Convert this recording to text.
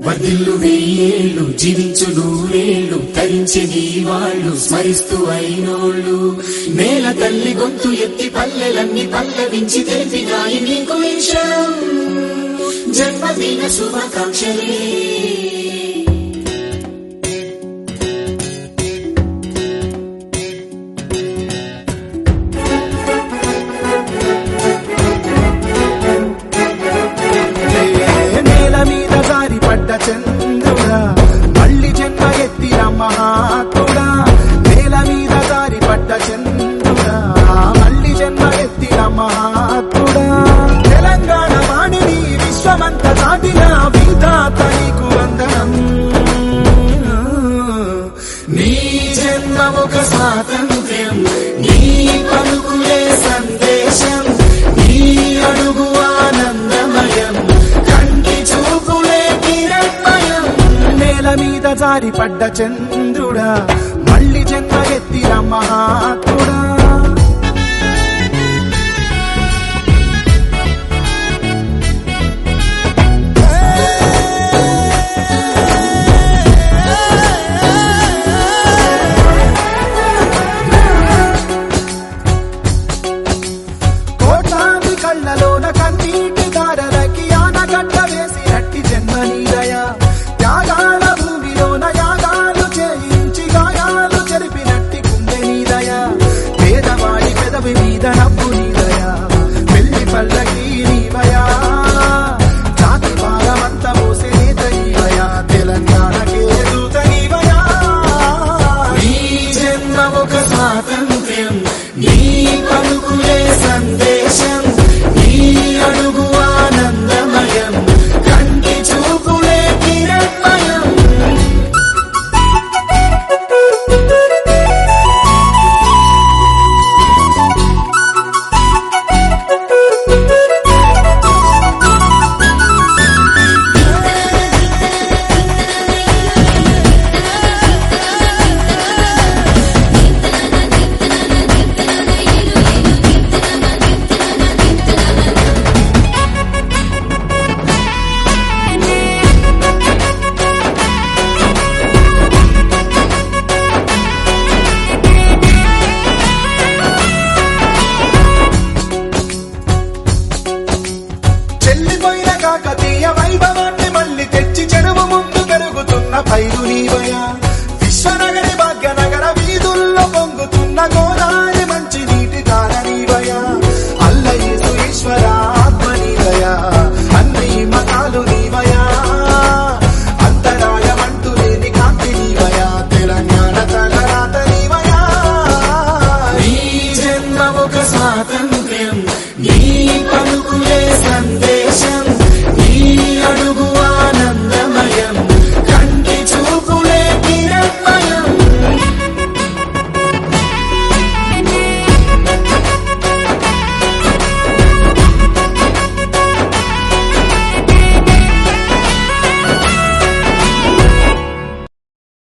వర్ధిల్లు వెయ్యేళ్ళు జీవించు నూరేళ్ళు తరించి నీ వాళ్ళు స్మరిస్తూ అయినోళ్ళు నేల తల్లి గొంతు ఎత్తి పల్లెలన్నీ పల్లవించి తెలిపినాయి నీకు విషయం జన్మదిన శుభాకాంక్షలే నేల మీద జారి పడ్డ చంద్రుడా మళ్ళీ జన్మ ఎత్తిన మహాత్ముడా నేల మీద జారి పడ్డ చంద్రుడా మళ్ళీ జన్మ ఎత్తిన మహాత్ముడా తెలంగాణ వాణిని విశ్వమంత దాటిన విధాత నీకు వందనం నీ జన్మముఖ స్వాతంత్ర్యం నీ పలుకులే సందేశం నీ అడుగు ఆనందమయం కంటి చూపులే కిరణమయం నేల మీద జారి పడ్డ చంద్రుడా మళ్ళీ జన్మ ఎత్తిన మహాత్ముడా కోట్లాది కళ్ళలోన కన్నీటి దారలకి ఆనగడ్డ వేసి హట్టి జన్మనీదయ త్యాగాల భూమిలోన యాగాలు చేయించి గాయాలు చెరిపినట్టి గుండె నీదయ పేదవాడి పెదవి మీద నవ్వు నీదయ పెళ్లి పల్లకి నీవయా జాతి భారమంత మోసే నేత నీవయా తెలంగాణకే దూత నీవయా నీ జన్మముఖ స్వాతంత్ర్యం నీ పలుకులే సందేశం నీ అడుగు ఆనందమయం కంటి చూపులే కిరణమయం చెల్లిపోయిన కాకతీయ వైభవాన్ని మళ్ళీ తెచ్చి చెరువు ముందు పెరుగుతున్న పైరు